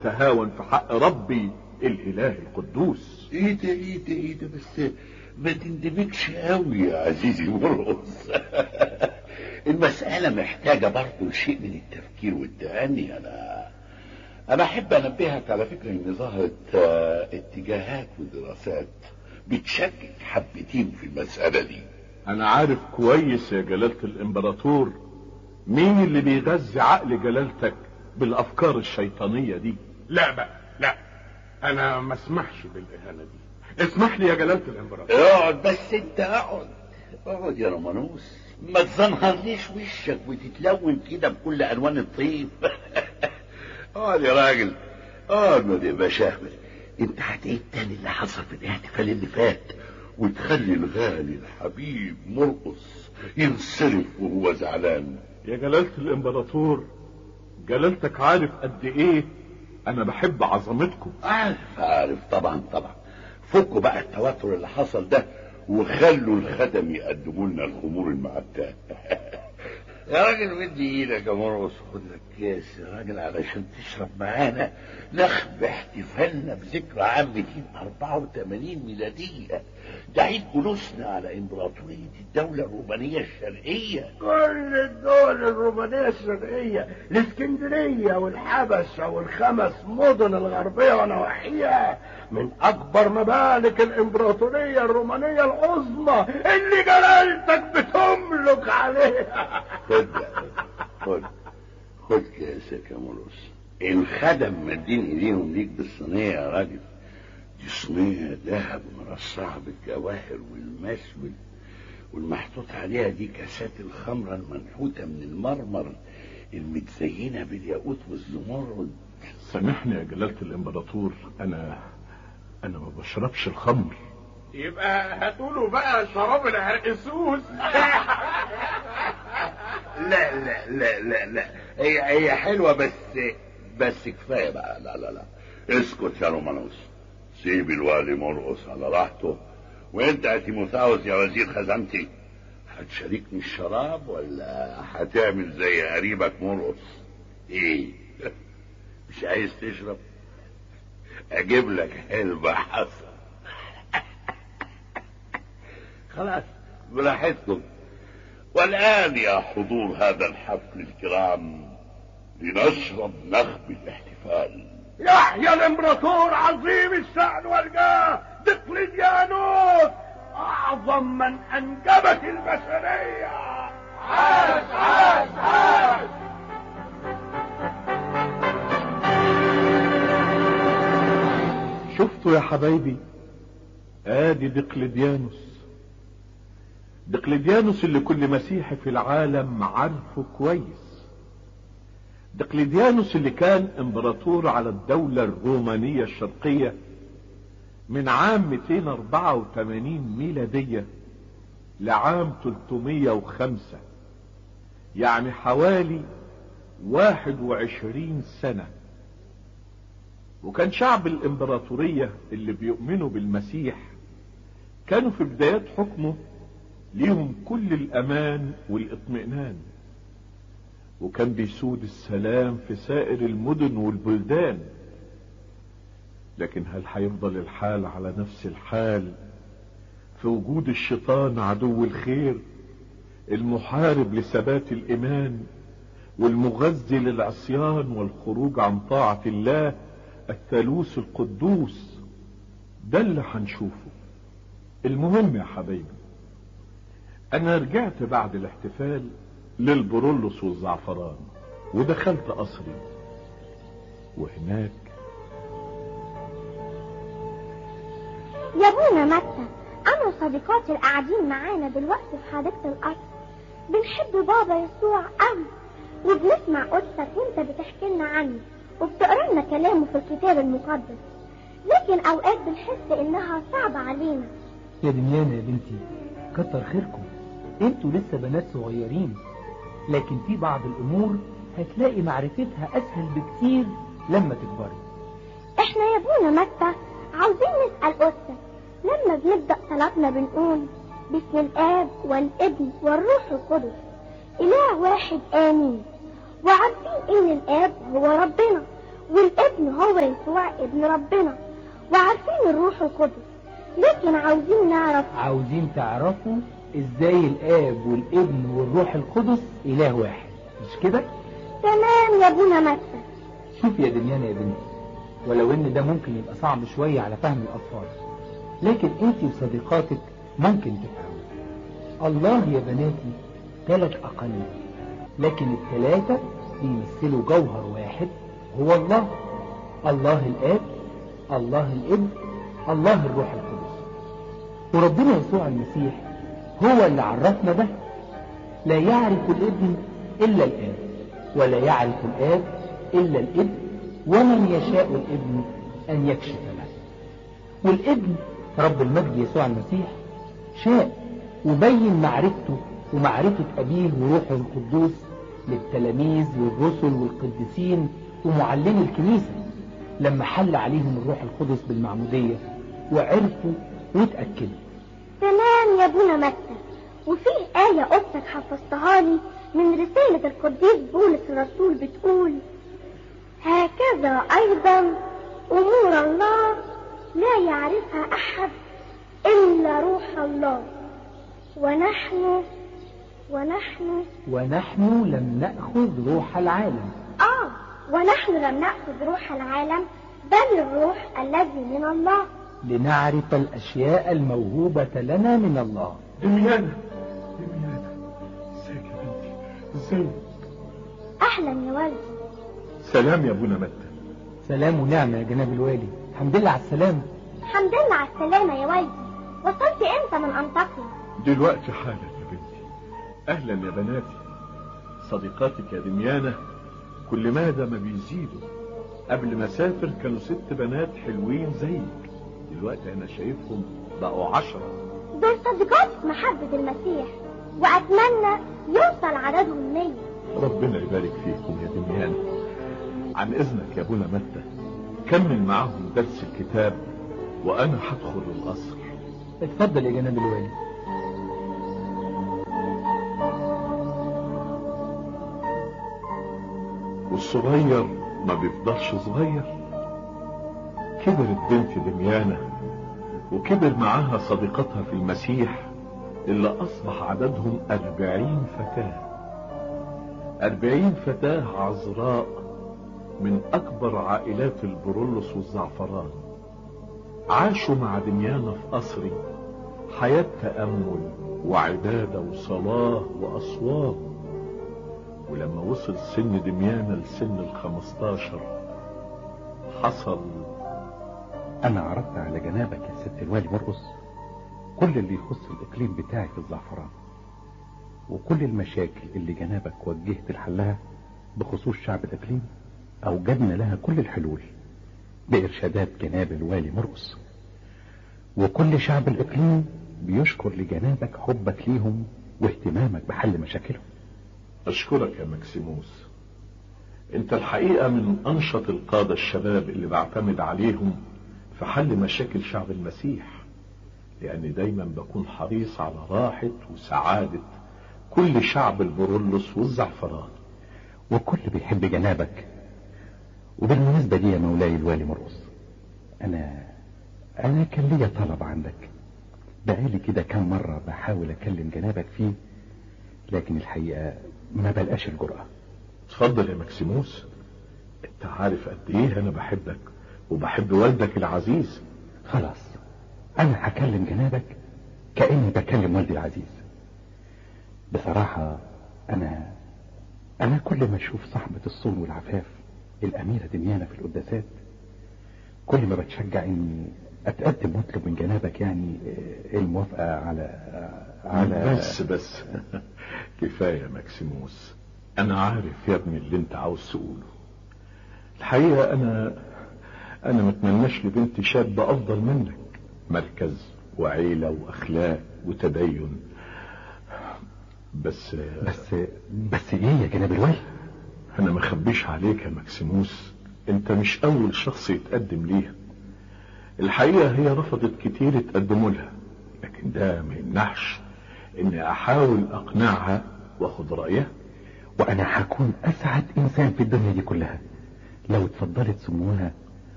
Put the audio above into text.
تهاون في حق ربي الاله القدوس ايه ده ايه ده ايه ده بس ما تندمجش قوي يا عزيزي مرقص المسألة محتاجة برضه شيء من التفكير والتأني أنا أنا أحب أنبهك على فكرة إن ظهرت آه، اتجاهات ودراسات بتشكك حبتين في المسألة دي انا عارف كويس يا جلالة الامبراطور مين اللي بيغذي عقل جلالتك بالافكار الشيطانية دي لا بقى لا انا ما اسمحش بالاهانه دي اسمح لي يا جلاله الامبراطور اقعد بس أنت اقعد اقعد يا رومانوس ما تزنهرليش وشك وتتلون كده بكل ألوان الطيب اقعد يا راجل اقعد ما تبقاش اهبل انت هتعيد تاني اللي حصل في الاحتفال اللي فات وتخلي الغالي الحبيب مرقص ينصرف وهو زعلان يا جلالة الامبراطور جلالتك عارف قد ايه انا بحب عظمتكم عارف عارف طبعا طبعا فكوا بقى التوتر اللي حصل ده وخلوا الخدم يقدموا لنا الخمور المعتاه يا راجل مدي ايدك يا مرقص خد لك كاس يا راجل علشان تشرب معانا نخب احتفالنا بذكرى عام 284 ميلادية ده عيد جلوسنا على امبراطورية الدولة الرومانية الشرقية كل الدول الرومانية الشرقية الاسكندرية والحبشة والخمس مدن الغربية ونواحيها من أكبر ممالك الإمبراطورية الرومانية العظمى اللي جلالتك بتملك عليها خد خد خد كاسك يا مرقص الخدم مدين ايديهم ليك بالصينية يا راجل دي صينية ذهب مرصعة بالجواهر والمسود والمحطوط عليها دي كاسات الخمرة المنحوتة من المرمر المتزينة بالياقوت والزمرد سامحني يا جلالة الامبراطور انا انا ما بشربش الخمر يبقى هاتوله بقى شراب العرقسوس لا لا لا لا لا هي هي حلوة بس بس كفاية بقى لا لا لا اسكت يا رومانوس سيب الوالي مرقص على راحته وانت يا تيموثاوس يا وزير خزانتي هتشاركني الشراب ولا هتعمل زي قريبك مرقص ايه مش عايز تشرب اجيب لك علبة حصى خلاص براحتكم والآن يا حضور هذا الحفل الكرام لنشرب نخب الاحتفال يحيى الإمبراطور عظيم الشأن والجاه دقلديانوس أعظم من أنجبت البشرية عاش عاش عاش شفتوا يا حبايبي ادي دقلديانوس دقلديانوس اللي كل مسيحي في العالم عارفه كويس دقلديانوس اللي كان امبراطور على الدولة الرومانية الشرقية من عام 284 ميلادية لعام 305 يعني حوالي 21 سنة وكان شعب الامبراطورية اللي بيؤمنوا بالمسيح كانوا في بدايات حكمه ليهم كل الامان والاطمئنان وكان بيسود السلام في سائر المدن والبلدان لكن هل هيفضل الحال على نفس الحال في وجود الشيطان عدو الخير المحارب لثبات الايمان والمغذي للعصيان والخروج عن طاعة الله الثالوث القدوس ده اللي هنشوفه المهم يا حبايبي انا رجعت بعد الاحتفال للبرولوس والزعفران ودخلت قصري وهناك يا ابونا متى انا وصديقاتي القاعدين معانا دلوقتي في حديقة القصر بنحب بابا يسوع قوي وبنسمع قدسك وانت بتحكي لنا عنه وبتقرا لنا كلامه في الكتاب المقدس لكن اوقات بنحس انها صعبة علينا يا دنيانا يا بنتي كتر خيركم انتوا لسه بنات صغيرين لكن في بعض الامور هتلاقي معرفتها اسهل بكتير لما تكبري احنا يا ابونا متى عاوزين نسأل قدسك لما بنبدأ صلاتنا بنقول باسم الآب والابن والروح القدس إله واحد آمين وعارفين إن الآب هو ربنا والابن هو يسوع ابن ربنا وعارفين الروح القدس لكن عاوزين نعرف عاوزين تعرفوا ازاي الاب والابن والروح القدس اله واحد مش كده تمام يا ابونا متى شوف يا دنيانا يا بنتي ولو ان ده ممكن يبقى صعب شوية على فهم الاطفال لكن انت وصديقاتك ممكن تفهموا الله يا بناتي ثلاث اقانيم لكن الثلاثة بيمثلوا جوهر واحد هو الله الله الاب الله الابن الله الروح القدس وربنا يسوع المسيح هو اللي عرفنا ده لا يعرف الابن الا الاب ولا يعرف الاب الا الابن ومن يشاء الابن ان يكشف له والابن رب المجد يسوع المسيح شاء وبين معرفته ومعرفة أبيه وروحه القدوس للتلاميذ والرسل والقديسين ومعلمي الكنيسة لما حل عليهم الروح القدس بالمعمودية وعرفوا واتأكدوا تمام يا ابونا متى وفيه آية أختك حفظتها لي من رسالة القديس بولس الرسول بتقول هكذا أيضا أمور الله لا يعرفها أحد إلا روح الله ونحن ونحن ونحن لم نأخذ روح العالم آه ونحن لم نأخذ روح العالم بل الروح الذي من الله لنعرف الأشياء الموهوبة لنا من الله دميانة دميانة ازيك يا بنتي ازيك أهلا يا والدي سلام يا ابونا متى سلام ونعمة يا جناب الوالي الحمد لله على السلامة الحمد لله على السلامة يا والدي وصلت امتى من أنطاكيا دلوقتي حالا يا بنتي اهلا يا بناتي صديقاتك يا دميانة كل مادة ما بيزيدوا قبل ما اسافر كانوا ست بنات حلوين زيك دلوقتي انا شايفهم بقوا عشرة دول صديقات محبة المسيح وأتمنى يوصل عددهم مية ربنا يبارك فيكم يا دميانة عن اذنك يا ابونا متى كمل معاهم درس الكتاب وانا هدخل القصر اتفضل يا جناب الوالي والصغير ما بيفضلش صغير كبرت بنت دميانة وكبر معاها صديقتها في المسيح اللي أصبح عددهم أربعين فتاة أربعين فتاة عذراء من أكبر عائلات البرولس والزعفران عاشوا مع دميانة في قصري حياة تأمل وعبادة وصلاة وأصوات ولما وصل سن دميانة لسن الخمستاشر حصل أنا عرضت على جنابك يا ست الوالي مرقص كل اللي يخص الإقليم بتاعي في الزعفران وكل المشاكل اللي جنابك وجهت لحلها بخصوص شعب الإقليم أوجدنا لها كل الحلول بإرشادات جناب الوالي مرقص وكل شعب الإقليم بيشكر لجنابك حبك ليهم واهتمامك بحل مشاكلهم أشكرك يا مكسيموس أنت الحقيقة من أنشط القادة الشباب اللي بعتمد عليهم في حل مشاكل شعب المسيح لأني دايما بكون حريص على راحة وسعادة كل شعب البرولس والزعفران وكل بيحب جنابك وبالمناسبة دي يا مولاي الوالي مرقص أنا أنا كان ليا طلب عندك بقالي كده كام مرة بحاول أكلم جنابك فيه لكن الحقيقة ما بلقاش الجرأة اتفضل يا مكسيموس انت عارف قد ايه انا بحبك وبحب والدك العزيز خلاص أنا هكلم جنابك كأني بكلم والدي العزيز بصراحة أنا أنا كل ما أشوف صاحبة الصون والعفاف الأميرة دميانة في القداسات كل ما بتشجع إني أتقدم وأطلب من جنابك يعني الموافقة على على بس بس كفاية مكسيموس انا عارف يا ابني اللي انت عاوز تقوله الحقيقة انا انا متمناش لبنتي شابة افضل منك مركز وعيلة واخلاق وتدين بس بس بس إيه يا جناب الوالي انا ما خبيش عليك يا مكسيموس انت مش اول شخص يتقدم ليها الحقيقة هي رفضت كتير يتقدموا لها لكن ده ما يمنعش اني احاول اقنعها واخد رأيها وأنا هكون أسعد إنسان في الدنيا دي كلها لو اتفضلت سموها